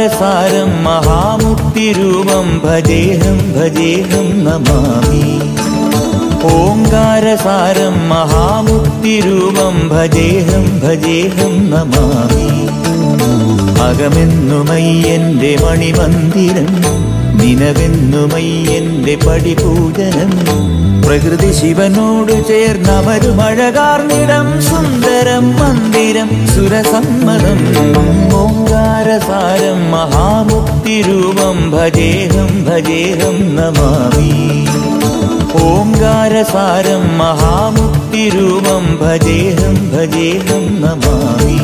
ഓങ്കാരസാരം മഹാമുക്തിരൂപം ഭജേഹം ഭജേഹം നമാമി ഓങ്കാരസാരം മഹാമുക്തിരൂപം ഭജേഹം ഭജേഹം നമാമി അകമെന്നുമയ്യന്റെ മണിമന്ദിരം നിനവെന്നുമയ്യന്റെ പടിപൂജനം പ്രകൃതി ശിവനോട് ചേർന്നമരുമഴകാർന്നിടം സുന്ദരം മന്ദിരം സുരസമ്മതം ഓങ്കാരസാരം മഹാമുക്തിരൂപം ഭജേഹം ഭജേഹം നമാമി ഓങ്കാരസാരം മഹാമുക്തിരൂപം ഭജേഹം ഭജേഹം നമാമി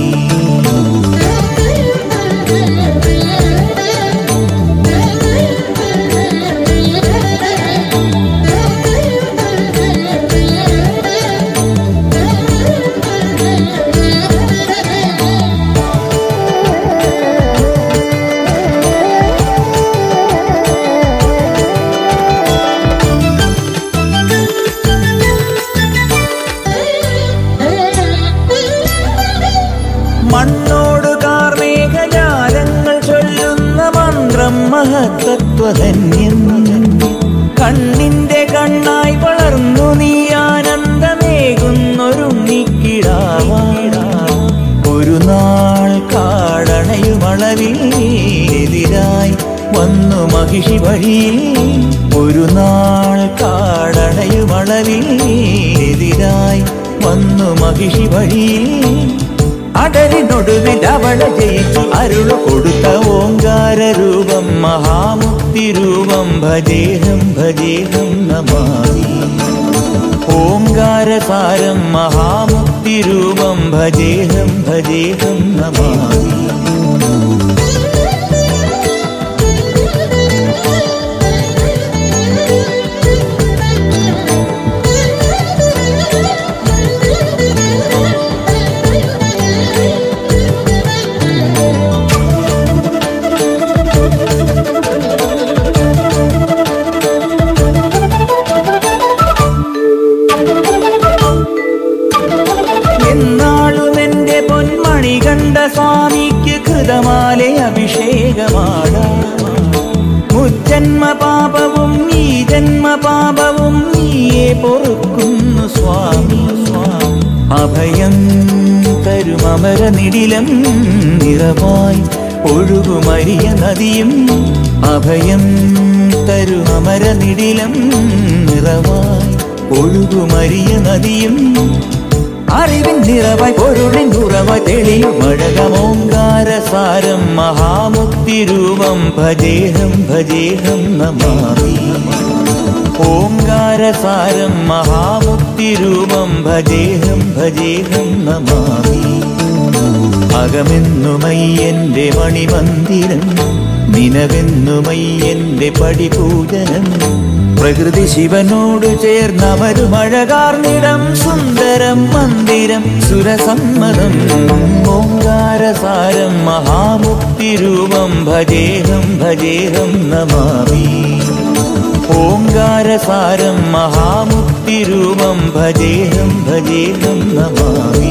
മണ്ണോട് കാർമേഘജാലങ്ങൾ ചൊല്ലുന്ന മന്ത്രം മഹത്തത്വധന്യം കണ്ണിന്റെ കണ്ണായി വളർന്നു നീ ആനന്ദമേകുന്നൊരുണ്ണിക്കിടാവാടാ ഒരു നാൾ കാടണയുമളവിൽ എതിരായി വന്നു മഹിഷി വഴിയിൽ ഒരു നാൾ കാടണയുമളവിൽ എതിരായി വന്നു മഹിഷി വഴിയിൽ അടരിനൊടുവിൽ അവളെ ജയിച്ചു അരുളു കൊടുത്ത ഓങ്കാര രൂപം മഹാമുക്തി രൂപം ഭജേഹം ഭജേഹം നമാമി ഓങ്കാരസാരം മഹാമുക്തി രൂപം ഭജേഹം ഭജേഹം നമാമി എന്നാളും എന്റെ പൊന്മണി കണ്ട സ്വാമിക്ക് കൃതമാലെ അഭിഷേകമാടാ മുജ്ജന്മ പാപവും ഈ ജന്മ പാപവും നീയെ പൊറുക്കുന്നു സ്വാമി സ്വാമി അഭയം തരുമമര നിടിലം നിറവായി ഒഴുകുമരിയ നദിയും അഭയം തരുമമര നിടിലം നിറവായി ഒഴുകുമരിയ നദിയും അറിവിൻ നിറവായി പൊരുളിൻ ഉറവായി തെളിയും അഴകമോങ്കാരസാരം മഹാമുക്തി രൂപം ഭജേഹം ഭജേഹം നമാമി ഓങ്കാരസാരം മഹാമുക്തി രൂപം ഭജേഹം ഭജേഹം നമാമി അകമെന്നുമയ്യന്റെ മണിമന്ദിരം നിനവെന്നുമയ്യന്റെ പടിപൂജനം പ്രകൃതി ശിവനോട് ചേർന്നമരുമഴകാർന്നിടം സുന്ദരം മന്ദിരം സുരസമ്മതം ഓങ്കാരസാരം മഹാമുക്തിരൂപം ഭജേഹം ഭജേഹം നമാമി ഓങ്കാരസാരം മഹാമുക്തിരൂപം ഭജേഹം ഭജേഹം നമാമി